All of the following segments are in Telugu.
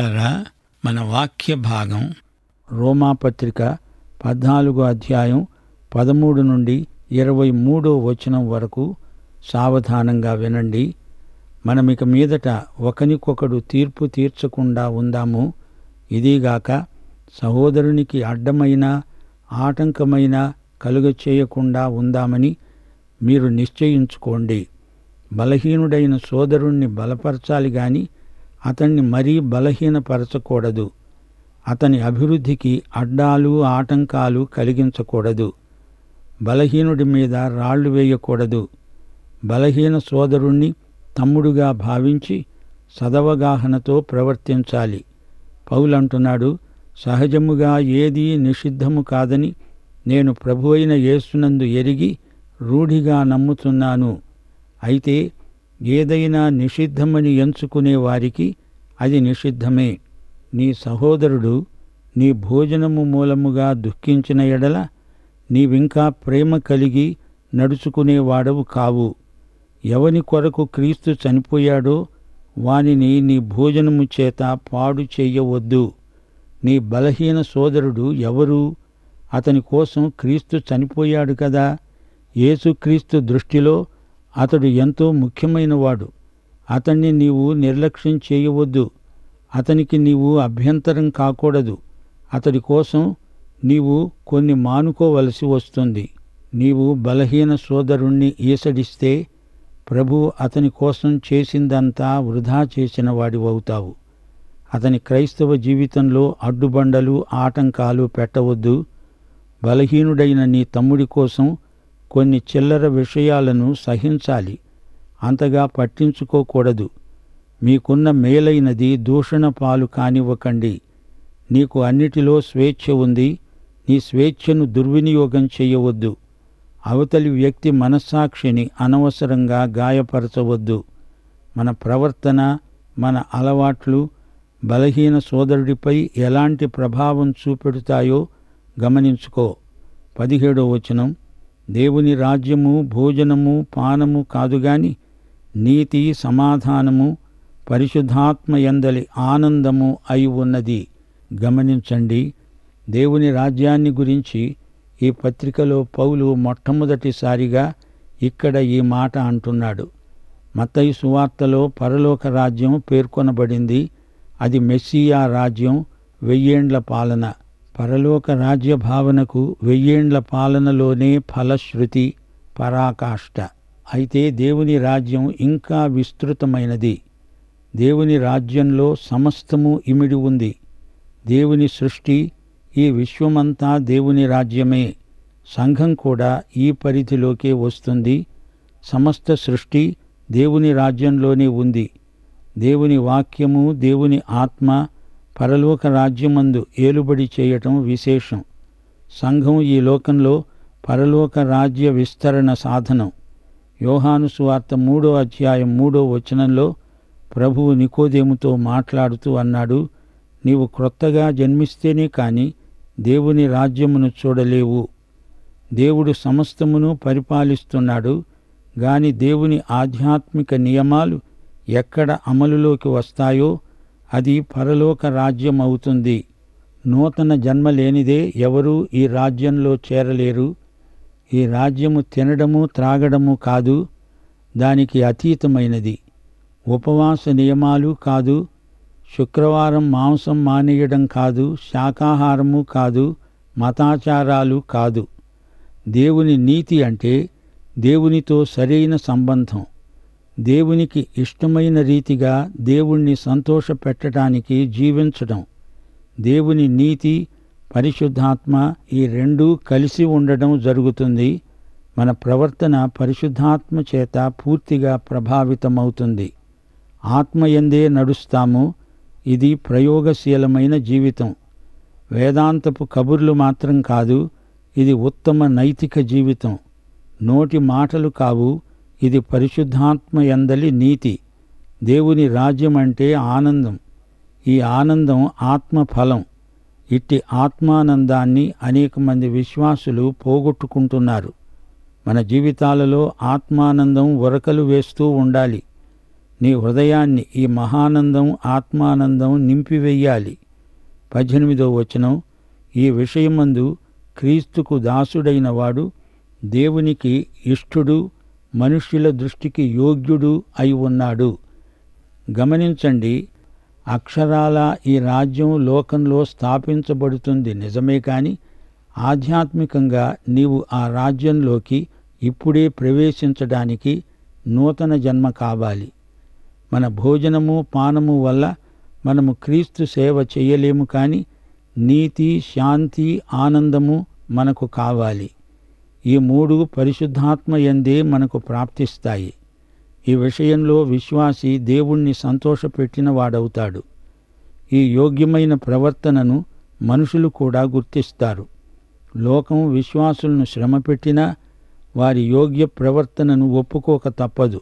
ప్రియులారా మన వాక్య భాగం రోమాపత్రిక పద్నాలుగో అధ్యాయం పదమూడు నుండి ఇరవై మూడో వచనం వరకు సావధానంగా వినండి మనమిక మీదట ఒకనికొకడు తీర్పు తీర్చకుండా ఉందాము ఇదిగాక సహోదరునికి అడ్డమైన ఆటంకమైన కలుగ చేయకుండా ఉందామని మీరు నిశ్చయించుకోండి బలహీనుడైన సోదరుణ్ణి బలపరచాలి గాని అతన్ని మరీ బలహీనపరచకూడదు అతని అభివృద్ధికి అడ్డాలు ఆటంకాలు కలిగించకూడదు బలహీనుడి మీద రాళ్లు వేయకూడదు బలహీన సోదరుణ్ణి తమ్ముడుగా భావించి సదవగాహనతో ప్రవర్తించాలి పౌలంటున్నాడు సహజముగా ఏదీ నిషిద్ధము కాదని నేను ప్రభు అయిన యేసునందు ఎరిగి రూఢిగా నమ్ముతున్నాను అయితే ఏదైనా నిషిద్ధమని ఎంచుకునే వారికి అది నిషిద్ధమే నీ సహోదరుడు నీ భోజనము మూలముగా దుఃఖించిన ఎడల నీవింకా ప్రేమ కలిగి నడుచుకునేవాడవు కావు ఎవని కొరకు క్రీస్తు చనిపోయాడో వానిని నీ భోజనము చేత పాడు చెయ్యవద్దు నీ బలహీన సోదరుడు ఎవరు అతని కోసం క్రీస్తు చనిపోయాడు కదా యేసుక్రీస్తు దృష్టిలో అతడు ఎంతో ముఖ్యమైనవాడు అతన్ని నీవు నిర్లక్ష్యం చేయవద్దు అతనికి నీవు అభ్యంతరం కాకూడదు అతడి కోసం నీవు కొన్ని మానుకోవలసి వస్తుంది నీవు బలహీన సోదరుణ్ణి ఈసడిస్తే ప్రభు అతని కోసం చేసిందంతా వృధా చేసిన వాడివవుతావు అతని క్రైస్తవ జీవితంలో అడ్డుబండలు ఆటంకాలు పెట్టవద్దు బలహీనుడైన నీ తమ్ముడి కోసం కొన్ని చిల్లర విషయాలను సహించాలి అంతగా పట్టించుకోకూడదు మీకున్న మేలైనది దూషణ పాలు కానివ్వకండి నీకు అన్నిటిలో స్వేచ్ఛ ఉంది నీ స్వేచ్ఛను దుర్వినియోగం చేయవద్దు అవతలి వ్యక్తి మనస్సాక్షిని అనవసరంగా గాయపరచవద్దు మన ప్రవర్తన మన అలవాట్లు బలహీన సోదరుడిపై ఎలాంటి ప్రభావం చూపెడతాయో గమనించుకో పదిహేడో వచనం దేవుని రాజ్యము భోజనము పానము కాదుగాని నీతి సమాధానము పరిశుద్ధాత్మ ఎందలి ఆనందము అయి ఉన్నది గమనించండి దేవుని రాజ్యాన్ని గురించి ఈ పత్రికలో పౌలు మొట్టమొదటిసారిగా ఇక్కడ ఈ మాట అంటున్నాడు మత్తయి సువార్తలో పరలోక రాజ్యం పేర్కొనబడింది అది మెస్సియా రాజ్యం వెయ్యేండ్ల పాలన పరలోక రాజ్య భావనకు వెయ్యేండ్ల పాలనలోనే ఫలశ్రుతి పరాకాష్ట అయితే దేవుని రాజ్యం ఇంకా విస్తృతమైనది దేవుని రాజ్యంలో సమస్తము ఇమిడి ఉంది దేవుని సృష్టి ఈ విశ్వమంతా దేవుని రాజ్యమే సంఘం కూడా ఈ పరిధిలోకే వస్తుంది సమస్త సృష్టి దేవుని రాజ్యంలోనే ఉంది దేవుని వాక్యము దేవుని ఆత్మ పరలోక రాజ్యమందు ఏలుబడి చేయటం విశేషం సంఘం ఈ లోకంలో పరలోక రాజ్య విస్తరణ సాధనం యోహాను సువార్త మూడో అధ్యాయం మూడో వచనంలో ప్రభువు నికోదేముతో మాట్లాడుతూ అన్నాడు నీవు క్రొత్తగా జన్మిస్తేనే కాని దేవుని రాజ్యమును చూడలేవు దేవుడు సమస్తమును పరిపాలిస్తున్నాడు గాని దేవుని ఆధ్యాత్మిక నియమాలు ఎక్కడ అమలులోకి వస్తాయో అది పరలోక రాజ్యం అవుతుంది నూతన జన్మ లేనిదే ఎవరూ ఈ రాజ్యంలో చేరలేరు ఈ రాజ్యము తినడము త్రాగడము కాదు దానికి అతీతమైనది ఉపవాస నియమాలు కాదు శుక్రవారం మాంసం మానేయడం కాదు శాకాహారము కాదు మతాచారాలు కాదు దేవుని నీతి అంటే దేవునితో సరైన సంబంధం దేవునికి ఇష్టమైన రీతిగా దేవుణ్ణి సంతోషపెట్టడానికి జీవించడం దేవుని నీతి పరిశుద్ధాత్మ ఈ రెండూ కలిసి ఉండడం జరుగుతుంది మన ప్రవర్తన పరిశుద్ధాత్మ చేత పూర్తిగా ప్రభావితమవుతుంది ఆత్మయందే నడుస్తాము ఇది ప్రయోగశీలమైన జీవితం వేదాంతపు కబుర్లు మాత్రం కాదు ఇది ఉత్తమ నైతిక జీవితం నోటి మాటలు కావు ఇది పరిశుద్ధాత్మ ఎందలి నీతి దేవుని రాజ్యం అంటే ఆనందం ఈ ఆనందం ఆత్మ ఫలం ఇట్టి ఆత్మానందాన్ని అనేక మంది విశ్వాసులు పోగొట్టుకుంటున్నారు మన జీవితాలలో ఆత్మానందం ఉరకలు వేస్తూ ఉండాలి నీ హృదయాన్ని ఈ మహానందం ఆత్మానందం నింపివెయ్యాలి పద్దెనిమిదో వచనం ఈ విషయమందు క్రీస్తుకు దాసుడైన వాడు దేవునికి ఇష్టుడు మనుష్యుల దృష్టికి యోగ్యుడు అయి ఉన్నాడు గమనించండి అక్షరాల ఈ రాజ్యం లోకంలో స్థాపించబడుతుంది నిజమే కాని ఆధ్యాత్మికంగా నీవు ఆ రాజ్యంలోకి ఇప్పుడే ప్రవేశించడానికి నూతన జన్మ కావాలి మన భోజనము పానము వల్ల మనము క్రీస్తు సేవ చేయలేము కాని నీతి శాంతి ఆనందము మనకు కావాలి ఈ మూడు పరిశుద్ధాత్మ ఎందే మనకు ప్రాప్తిస్తాయి ఈ విషయంలో విశ్వాసి దేవుణ్ణి సంతోషపెట్టిన వాడవుతాడు ఈ యోగ్యమైన ప్రవర్తనను మనుషులు కూడా గుర్తిస్తారు లోకం విశ్వాసులను శ్రమపెట్టినా వారి యోగ్య ప్రవర్తనను ఒప్పుకోక తప్పదు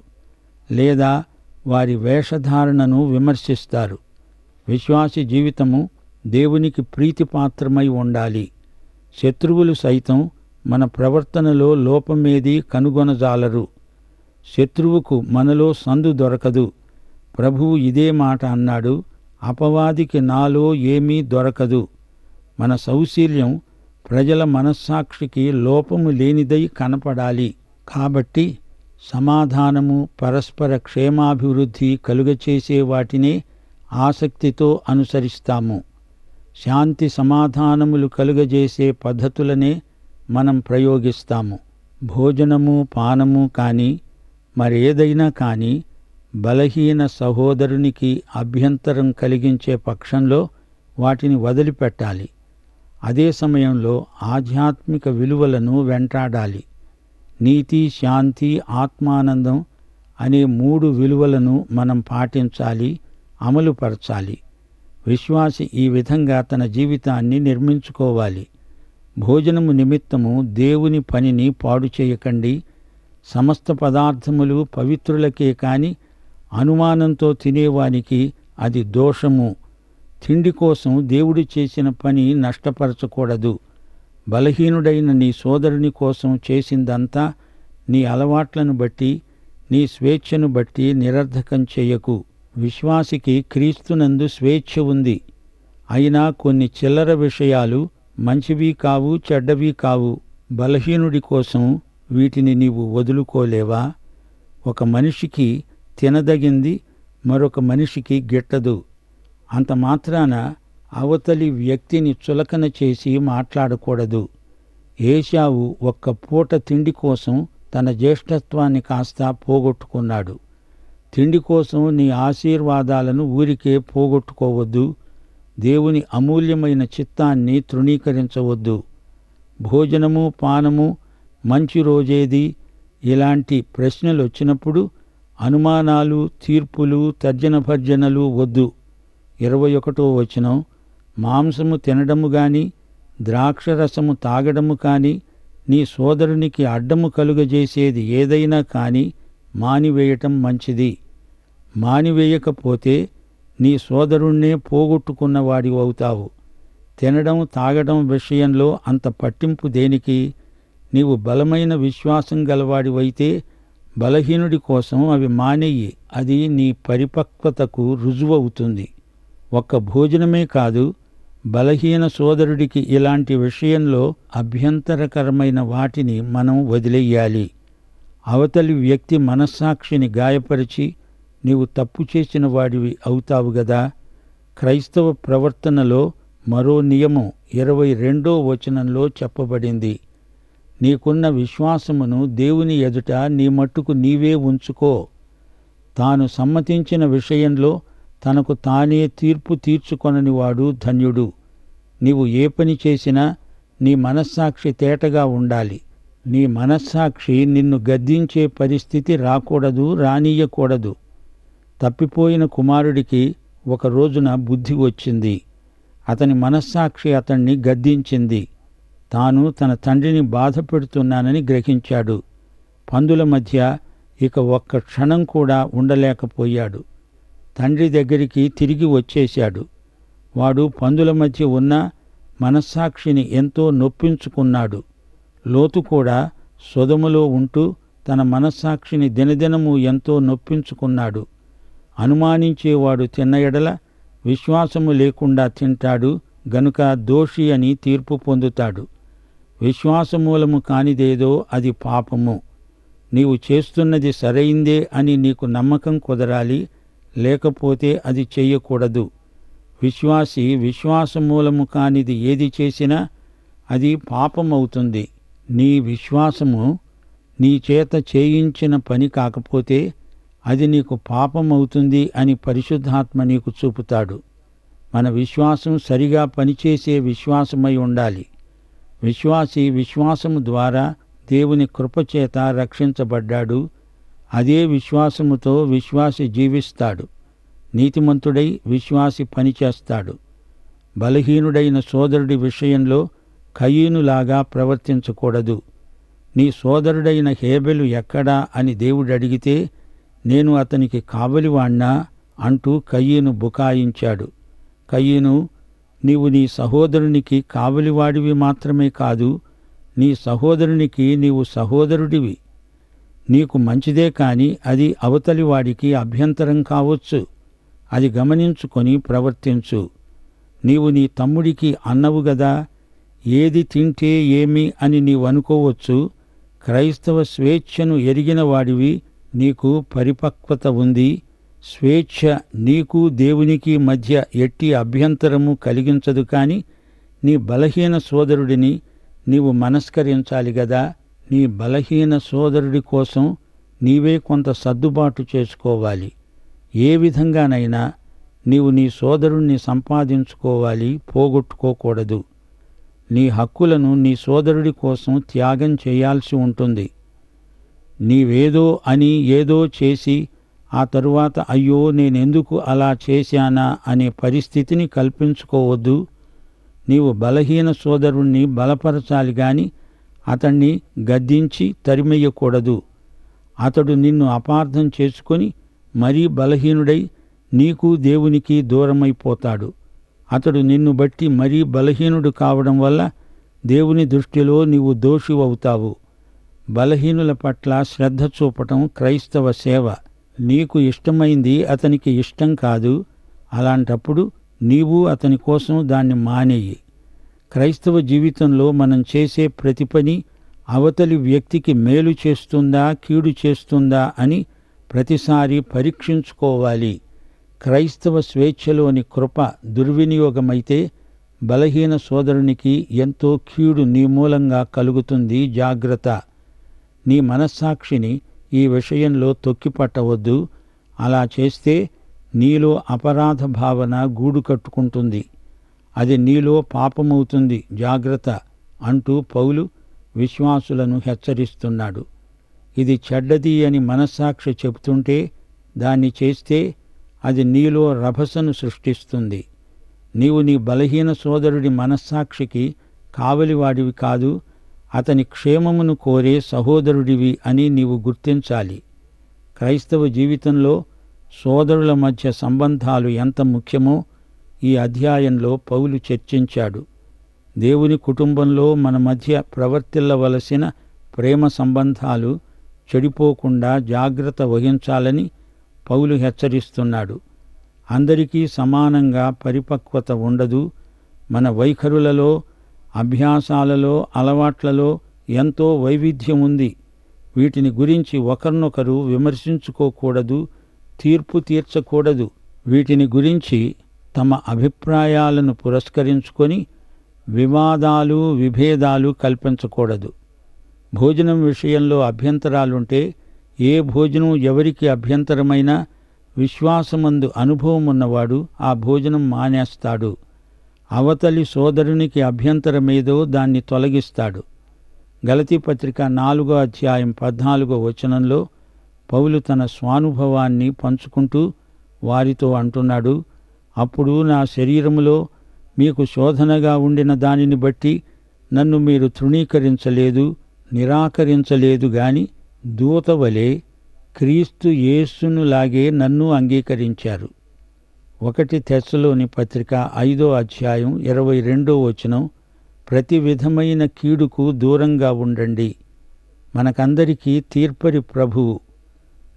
లేదా వారి వేషధారణను విమర్శిస్తారు విశ్వాసి జీవితము దేవునికి ప్రీతిపాత్రమై ఉండాలి శత్రువులు సైతం మన ప్రవర్తనలో లోపమేది కనుగొనజాలరు శత్రువుకు మనలో సందు దొరకదు ప్రభువు ఇదే మాట అన్నాడు అపవాదికి నాలో ఏమీ దొరకదు మన సౌశీల్యం ప్రజల మనస్సాక్షికి లోపము లేనిదై కనపడాలి కాబట్టి సమాధానము పరస్పర క్షేమాభివృద్ధి కలుగచేసే వాటినే ఆసక్తితో అనుసరిస్తాము శాంతి సమాధానములు కలుగజేసే పద్ధతులనే మనం ప్రయోగిస్తాము భోజనము పానము కానీ మరేదైనా కానీ బలహీన సహోదరునికి అభ్యంతరం కలిగించే పక్షంలో వాటిని వదిలిపెట్టాలి అదే సమయంలో ఆధ్యాత్మిక విలువలను వెంటాడాలి నీతి శాంతి ఆత్మానందం అనే మూడు విలువలను మనం పాటించాలి అమలుపరచాలి విశ్వాసి ఈ విధంగా తన జీవితాన్ని నిర్మించుకోవాలి భోజనము నిమిత్తము దేవుని పనిని పాడు చేయకండి సమస్త పదార్థములు పవిత్రులకే కాని అనుమానంతో తినేవానికి అది దోషము తిండి కోసం దేవుడు చేసిన పని నష్టపరచకూడదు బలహీనుడైన నీ సోదరుని కోసం చేసిందంతా నీ అలవాట్లను బట్టి నీ స్వేచ్ఛను బట్టి నిరర్ధకం చేయకు విశ్వాసికి క్రీస్తునందు స్వేచ్ఛ ఉంది అయినా కొన్ని చిల్లర విషయాలు మంచివి కావు చెడ్డవి కావు బలహీనుడి కోసం వీటిని నీవు వదులుకోలేవా ఒక మనిషికి తినదగింది మరొక మనిషికి గిట్టదు అంత మాత్రాన అవతలి వ్యక్తిని చులకన చేసి మాట్లాడకూడదు ఏశావు ఒక్క పూట తిండి కోసం తన జ్యేష్ఠత్వాన్ని కాస్త పోగొట్టుకున్నాడు తిండి కోసం నీ ఆశీర్వాదాలను ఊరికే పోగొట్టుకోవద్దు దేవుని అమూల్యమైన చిత్తాన్ని తృణీకరించవద్దు భోజనము పానము మంచి రోజేది ఇలాంటి ప్రశ్నలు వచ్చినప్పుడు అనుమానాలు తీర్పులు తర్జన భర్జనలు వద్దు ఇరవై ఒకటో వచనం మాంసము తినడము గాని ద్రాక్షరసము తాగడము కాని నీ సోదరునికి అడ్డము కలుగజేసేది ఏదైనా కాని మానివేయటం మంచిది మానివేయకపోతే నీ సోదరుణ్ణే పోగొట్టుకున్నవాడి అవుతావు తినడం తాగడం విషయంలో అంత పట్టింపు దేనికి నీవు బలమైన విశ్వాసం గలవాడివైతే బలహీనుడి కోసం అవి మానేయి అది నీ పరిపక్వతకు రుజువవుతుంది ఒక్క భోజనమే కాదు బలహీన సోదరుడికి ఇలాంటి విషయంలో అభ్యంతరకరమైన వాటిని మనం వదిలేయాలి అవతలి వ్యక్తి మనస్సాక్షిని గాయపరిచి నీవు తప్పు చేసిన వాడివి అవుతావు గదా క్రైస్తవ ప్రవర్తనలో మరో నియమం ఇరవై రెండో వచనంలో చెప్పబడింది నీకున్న విశ్వాసమును దేవుని ఎదుట నీ మట్టుకు నీవే ఉంచుకో తాను సమ్మతించిన విషయంలో తనకు తానే తీర్పు తీర్చుకొనని వాడు ధన్యుడు నీవు ఏ పని చేసినా నీ మనస్సాక్షి తేటగా ఉండాలి నీ మనస్సాక్షి నిన్ను గద్దించే పరిస్థితి రాకూడదు రానీయకూడదు తప్పిపోయిన కుమారుడికి ఒక రోజున బుద్ధి వచ్చింది అతని మనస్సాక్షి అతన్ని గద్దించింది తాను తన తండ్రిని బాధ పెడుతున్నానని గ్రహించాడు పందుల మధ్య ఇక ఒక్క క్షణం కూడా ఉండలేకపోయాడు తండ్రి దగ్గరికి తిరిగి వచ్చేశాడు వాడు పందుల మధ్య ఉన్న మనస్సాక్షిని ఎంతో నొప్పించుకున్నాడు లోతు కూడా సొదములో ఉంటూ తన మనస్సాక్షిని దినదినము ఎంతో నొప్పించుకున్నాడు అనుమానించేవాడు తిన్న ఎడల విశ్వాసము లేకుండా తింటాడు గనుక దోషి అని తీర్పు పొందుతాడు విశ్వాసమూలము కానిదేదో అది పాపము నీవు చేస్తున్నది సరైందే అని నీకు నమ్మకం కుదరాలి లేకపోతే అది చెయ్యకూడదు విశ్వాసి విశ్వాసమూలము కానిది ఏది చేసినా అది పాపమవుతుంది నీ విశ్వాసము నీ చేత చేయించిన పని కాకపోతే అది నీకు పాపమవుతుంది అని పరిశుద్ధాత్మ నీకు చూపుతాడు మన విశ్వాసం సరిగా పనిచేసే విశ్వాసమై ఉండాలి విశ్వాసి విశ్వాసము ద్వారా దేవుని కృపచేత రక్షించబడ్డాడు అదే విశ్వాసముతో విశ్వాసి జీవిస్తాడు నీతిమంతుడై విశ్వాసి పనిచేస్తాడు బలహీనుడైన సోదరుడి విషయంలో కయీనులాగా ప్రవర్తించకూడదు నీ సోదరుడైన హేబెలు ఎక్కడా అని దేవుడు అడిగితే నేను అతనికి కావలివాణ్ణా అంటూ కయ్యను బుకాయించాడు కయ్యను నీవు నీ సహోదరునికి కావలివాడివి మాత్రమే కాదు నీ సహోదరునికి నీవు సహోదరుడివి నీకు మంచిదే కాని అది అవతలివాడికి అభ్యంతరం కావచ్చు అది గమనించుకొని ప్రవర్తించు నీవు నీ తమ్ముడికి అన్నవు గదా ఏది తింటే ఏమి అని నీవు అనుకోవచ్చు క్రైస్తవ స్వేచ్ఛను ఎరిగిన వాడివి నీకు పరిపక్వత ఉంది స్వేచ్ఛ నీకు దేవునికి మధ్య ఎట్టి అభ్యంతరము కలిగించదు కాని నీ బలహీన సోదరుడిని నీవు మనస్కరించాలి గదా నీ బలహీన సోదరుడి కోసం నీవే కొంత సర్దుబాటు చేసుకోవాలి ఏ విధంగానైనా నీవు నీ సోదరుణ్ణి సంపాదించుకోవాలి పోగొట్టుకోకూడదు నీ హక్కులను నీ సోదరుడి కోసం త్యాగం చేయాల్సి ఉంటుంది నీవేదో అని ఏదో చేసి ఆ తరువాత అయ్యో నేనెందుకు అలా చేశానా అనే పరిస్థితిని కల్పించుకోవద్దు నీవు బలహీన సోదరుణ్ణి బలపరచాలి గాని అతణ్ణి గద్దించి తరిమెయ్యకూడదు అతడు నిన్ను అపార్థం చేసుకొని మరీ బలహీనుడై నీకు దేవునికి దూరమైపోతాడు అతడు నిన్ను బట్టి మరీ బలహీనుడు కావడం వల్ల దేవుని దృష్టిలో నీవు దోషివవుతావు బలహీనుల పట్ల శ్రద్ధ చూపటం క్రైస్తవ సేవ నీకు ఇష్టమైంది అతనికి ఇష్టం కాదు అలాంటప్పుడు నీవు అతని కోసం దాన్ని మానేయి క్రైస్తవ జీవితంలో మనం చేసే ప్రతి పని అవతలి వ్యక్తికి మేలు చేస్తుందా కీడు చేస్తుందా అని ప్రతిసారి పరీక్షించుకోవాలి క్రైస్తవ స్వేచ్ఛలోని కృప దుర్వినియోగమైతే బలహీన సోదరునికి ఎంతో కీడు నీ మూలంగా కలుగుతుంది జాగ్రత్త నీ మనస్సాక్షిని ఈ విషయంలో తొక్కిపట్టవద్దు అలా చేస్తే నీలో అపరాధ భావన గూడు కట్టుకుంటుంది అది నీలో పాపమవుతుంది జాగ్రత్త అంటూ పౌలు విశ్వాసులను హెచ్చరిస్తున్నాడు ఇది చెడ్డది అని మనస్సాక్షి చెబుతుంటే దాన్ని చేస్తే అది నీలో రభసను సృష్టిస్తుంది నీవు నీ బలహీన సోదరుడి మనస్సాక్షికి కావలివాడివి కాదు అతని క్షేమమును కోరే సహోదరుడివి అని నీవు గుర్తించాలి క్రైస్తవ జీవితంలో సోదరుల మధ్య సంబంధాలు ఎంత ముఖ్యమో ఈ అధ్యాయంలో పౌలు చర్చించాడు దేవుని కుటుంబంలో మన మధ్య ప్రవర్తిల్లవలసిన ప్రేమ సంబంధాలు చెడిపోకుండా జాగ్రత్త వహించాలని పౌలు హెచ్చరిస్తున్నాడు అందరికీ సమానంగా పరిపక్వత ఉండదు మన వైఖరులలో అభ్యాసాలలో అలవాట్లలో ఎంతో వైవిధ్యం ఉంది వీటిని గురించి ఒకరినొకరు విమర్శించుకోకూడదు తీర్పు తీర్చకూడదు వీటిని గురించి తమ అభిప్రాయాలను పురస్కరించుకొని వివాదాలు విభేదాలు కల్పించకూడదు భోజనం విషయంలో అభ్యంతరాలుంటే ఏ భోజనం ఎవరికి అభ్యంతరమైనా విశ్వాసమందు అనుభవం ఉన్నవాడు ఆ భోజనం మానేస్తాడు అవతలి సోదరునికి అభ్యంతరమేదో దాన్ని తొలగిస్తాడు గలతీ పత్రిక నాలుగో అధ్యాయం పద్నాలుగో వచనంలో పౌలు తన స్వానుభవాన్ని పంచుకుంటూ వారితో అంటున్నాడు అప్పుడు నా శరీరములో మీకు శోధనగా ఉండిన దానిని బట్టి నన్ను మీరు తృణీకరించలేదు నిరాకరించలేదు గాని దూతవలే క్రీస్తు యేసునులాగే నన్ను అంగీకరించారు ఒకటి తెచ్చలోని పత్రిక ఐదో అధ్యాయం ఇరవై రెండో వచనం ప్రతి విధమైన కీడుకు దూరంగా ఉండండి మనకందరికీ తీర్పరి ప్రభువు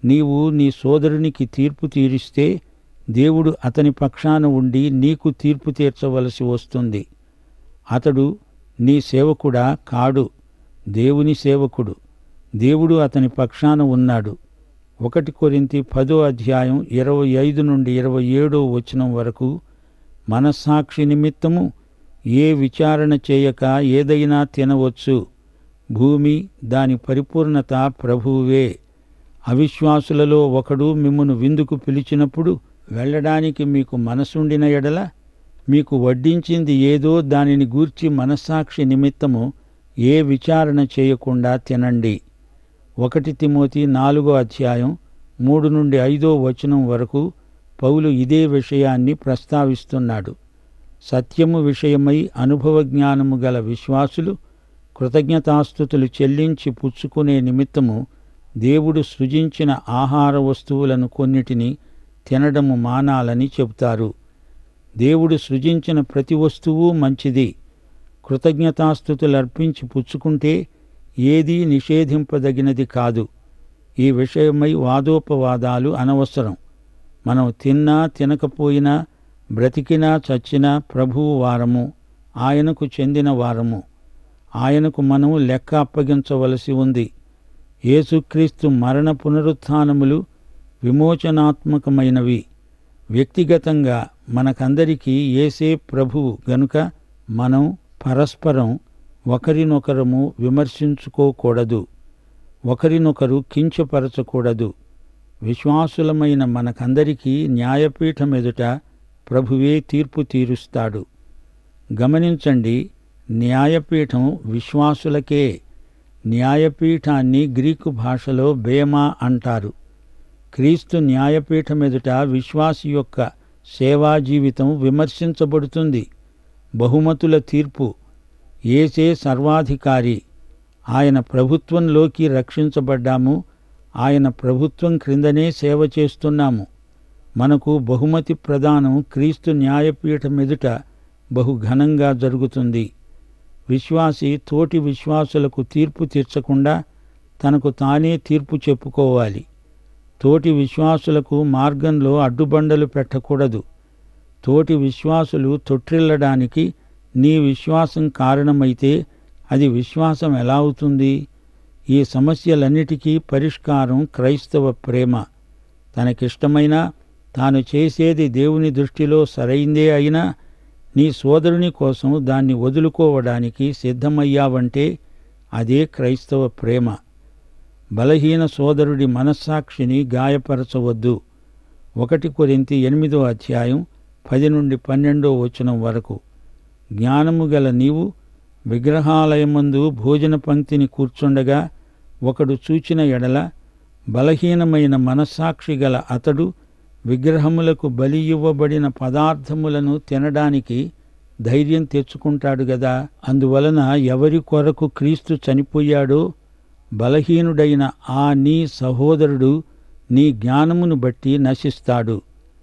నీవు నీ సోదరునికి తీర్పు తీరిస్తే దేవుడు అతని పక్షాన ఉండి నీకు తీర్పు తీర్చవలసి వస్తుంది అతడు నీ సేవకుడా కాడు దేవుని సేవకుడు దేవుడు అతని పక్షాన ఉన్నాడు ఒకటి కొరింతి పదో అధ్యాయం ఇరవై ఐదు నుండి ఇరవై ఏడో వచనం వరకు మనస్సాక్షి నిమిత్తము ఏ విచారణ చేయక ఏదైనా తినవచ్చు భూమి దాని పరిపూర్ణత ప్రభువే అవిశ్వాసులలో ఒకడు మిమ్మను విందుకు పిలిచినప్పుడు వెళ్ళడానికి మీకు మనసుండిన ఎడల మీకు వడ్డించింది ఏదో దానిని గూర్చి మనస్సాక్షి నిమిత్తము ఏ విచారణ చేయకుండా తినండి ఒకటి తిమోతి నాలుగో అధ్యాయం మూడు నుండి ఐదో వచనం వరకు పౌలు ఇదే విషయాన్ని ప్రస్తావిస్తున్నాడు సత్యము విషయమై అనుభవ జ్ఞానము గల విశ్వాసులు కృతజ్ఞతాస్థుతులు చెల్లించి పుచ్చుకునే నిమిత్తము దేవుడు సృజించిన ఆహార వస్తువులను కొన్నిటిని తినడము మానాలని చెబుతారు దేవుడు సృజించిన ప్రతి వస్తువు మంచిది కృతజ్ఞతాస్థుతులు అర్పించి పుచ్చుకుంటే ఏదీ నిషేధింపదగినది కాదు ఈ విషయమై వాదోపవాదాలు అనవసరం మనం తిన్నా తినకపోయినా బ్రతికినా చచ్చినా ప్రభువు వారము ఆయనకు చెందిన వారము ఆయనకు మనం లెక్క అప్పగించవలసి ఉంది యేసుక్రీస్తు మరణ పునరుత్థానములు విమోచనాత్మకమైనవి వ్యక్తిగతంగా మనకందరికీ ఏసే ప్రభువు గనుక మనం పరస్పరం ఒకరినొకరము విమర్శించుకోకూడదు ఒకరినొకరు కించపరచకూడదు విశ్వాసులమైన మనకందరికీ న్యాయపీఠం ఎదుట ప్రభువే తీర్పు తీరుస్తాడు గమనించండి న్యాయపీఠం విశ్వాసులకే న్యాయపీఠాన్ని గ్రీకు భాషలో బేమా అంటారు క్రీస్తు న్యాయపీఠం ఎదుట విశ్వాసి యొక్క సేవా జీవితం విమర్శించబడుతుంది బహుమతుల తీర్పు ఏసే సర్వాధికారి ఆయన ప్రభుత్వంలోకి రక్షించబడ్డాము ఆయన ప్రభుత్వం క్రిందనే సేవ చేస్తున్నాము మనకు బహుమతి ప్రదానం క్రీస్తు న్యాయపీఠం ఎదుట బహు ఘనంగా జరుగుతుంది విశ్వాసి తోటి విశ్వాసులకు తీర్పు తీర్చకుండా తనకు తానే తీర్పు చెప్పుకోవాలి తోటి విశ్వాసులకు మార్గంలో అడ్డుబండలు పెట్టకూడదు తోటి విశ్వాసులు తొట్టిల్లడానికి నీ విశ్వాసం కారణమైతే అది విశ్వాసం ఎలా అవుతుంది ఈ సమస్యలన్నిటికీ పరిష్కారం క్రైస్తవ ప్రేమ తనకిష్టమైన తాను చేసేది దేవుని దృష్టిలో సరైందే అయినా నీ సోదరుని కోసం దాన్ని వదులుకోవడానికి సిద్ధమయ్యావంటే అదే క్రైస్తవ ప్రేమ బలహీన సోదరుడి మనస్సాక్షిని గాయపరచవద్దు ఒకటి కొరింతి ఎనిమిదో అధ్యాయం పది నుండి పన్నెండో వచనం వరకు జ్ఞానము గల నీవు విగ్రహాలయమందు భోజన పంక్తిని కూర్చుండగా ఒకడు చూచిన ఎడల బలహీనమైన మనస్సాక్షి గల అతడు విగ్రహములకు బలి ఇవ్వబడిన పదార్థములను తినడానికి ధైర్యం తెచ్చుకుంటాడు గదా అందువలన ఎవరి కొరకు క్రీస్తు చనిపోయాడో బలహీనుడైన ఆ నీ సహోదరుడు నీ జ్ఞానమును బట్టి నశిస్తాడు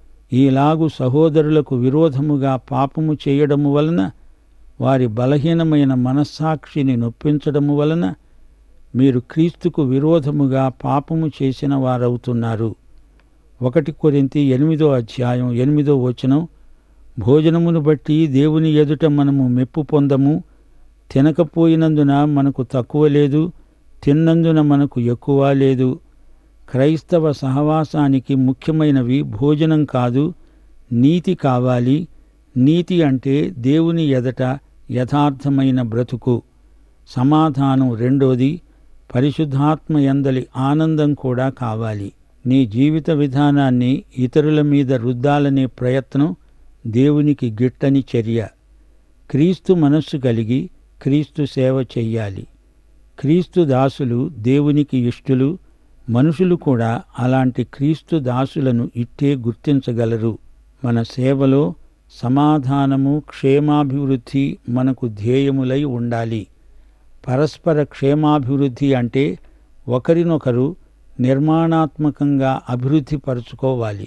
ఈలాగు సహోదరులకు విరోధముగా పాపము చేయడము వలన వారి బలహీనమైన మనస్సాక్షిని నొప్పించడము వలన మీరు క్రీస్తుకు విరోధముగా పాపము చేసిన వారవుతున్నారు ఒకటి కొరింతి ఎనిమిదో అధ్యాయం ఎనిమిదో వచనం భోజనమును బట్టి దేవుని ఎదుట మనము మెప్పు పొందము తినకపోయినందున మనకు తక్కువ లేదు తిన్నందున మనకు ఎక్కువ లేదు క్రైస్తవ సహవాసానికి ముఖ్యమైనవి భోజనం కాదు నీతి కావాలి నీతి అంటే దేవుని ఎదట యథార్థమైన బ్రతుకు సమాధానం రెండోది పరిశుద్ధాత్మ ఎందలి ఆనందం కూడా కావాలి నీ జీవిత విధానాన్ని ఇతరుల మీద రుద్దాలనే ప్రయత్నం దేవునికి గిట్టని చర్య క్రీస్తు మనస్సు కలిగి క్రీస్తు సేవ చెయ్యాలి క్రీస్తు దాసులు దేవునికి ఇష్టులు మనుషులు కూడా అలాంటి క్రీస్తు దాసులను ఇట్టే గుర్తించగలరు మన సేవలో సమాధానము క్షేమాభివృద్ధి మనకు ధ్యేయములై ఉండాలి పరస్పర క్షేమాభివృద్ధి అంటే ఒకరినొకరు నిర్మాణాత్మకంగా అభివృద్ధి పరుచుకోవాలి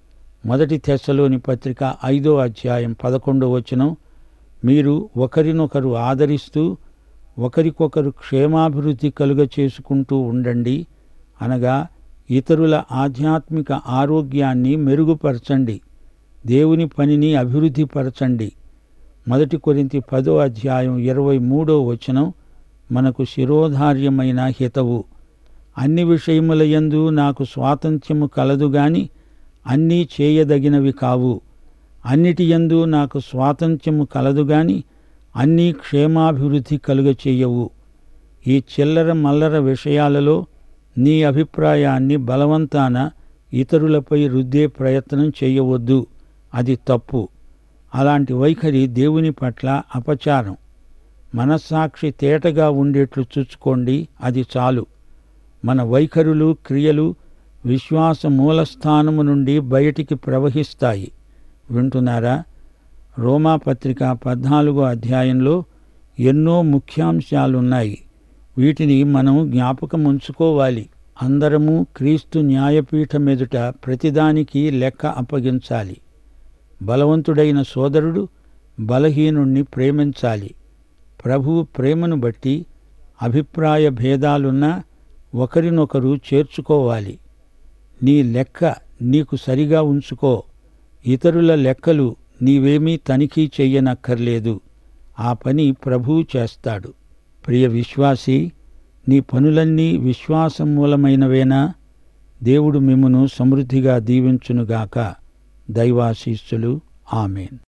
మొదటి తెస్సలోని పత్రిక ఐదో అధ్యాయం పదకొండో వచనం మీరు ఒకరినొకరు ఆదరిస్తూ ఒకరికొకరు క్షేమాభివృద్ధి కలుగ చేసుకుంటూ ఉండండి అనగా ఇతరుల ఆధ్యాత్మిక ఆరోగ్యాన్ని మెరుగుపరచండి దేవుని పనిని అభివృద్ధిపరచండి మొదటి కొరింతి పదో అధ్యాయం ఇరవై మూడో వచనం మనకు శిరోధార్యమైన హితవు అన్ని విషయములయందు నాకు స్వాతంత్ర్యము కలదు గాని అన్నీ చేయదగినవి కావు అన్నిటి యందు నాకు స్వాతంత్ర్యము కలదు గాని అన్నీ క్షేమాభివృద్ధి కలుగచేయవు ఈ చిల్లర మల్లర విషయాలలో నీ అభిప్రాయాన్ని బలవంతాన ఇతరులపై రుద్దే ప్రయత్నం చేయవద్దు అది తప్పు అలాంటి వైఖరి దేవుని పట్ల అపచారం మనస్సాక్షి తేటగా ఉండేట్లు చూచుకోండి అది చాలు మన వైఖరులు క్రియలు విశ్వాస మూలస్థానము నుండి బయటికి ప్రవహిస్తాయి వింటున్నారా రోమాపత్రిక పద్నాలుగో అధ్యాయంలో ఎన్నో ముఖ్యాంశాలున్నాయి వీటిని మనం జ్ఞాపకం ఉంచుకోవాలి అందరము క్రీస్తు న్యాయపీఠం ఎదుట ప్రతిదానికి లెక్క అప్పగించాలి బలవంతుడైన సోదరుడు బలహీనుణ్ణి ప్రేమించాలి ప్రభువు ప్రేమను బట్టి అభిప్రాయ భేదాలున్నా ఒకరినొకరు చేర్చుకోవాలి నీ లెక్క నీకు సరిగా ఉంచుకో ఇతరుల లెక్కలు నీవేమీ తనిఖీ చెయ్యనక్కర్లేదు ఆ పని ప్రభువు చేస్తాడు ప్రియ విశ్వాసి నీ పనులన్నీ విశ్వాసం మూలమైనవేనా దేవుడు మిమ్మును సమృద్ధిగా దీవించునుగాక దైవాశీస్సులు ఆమెన్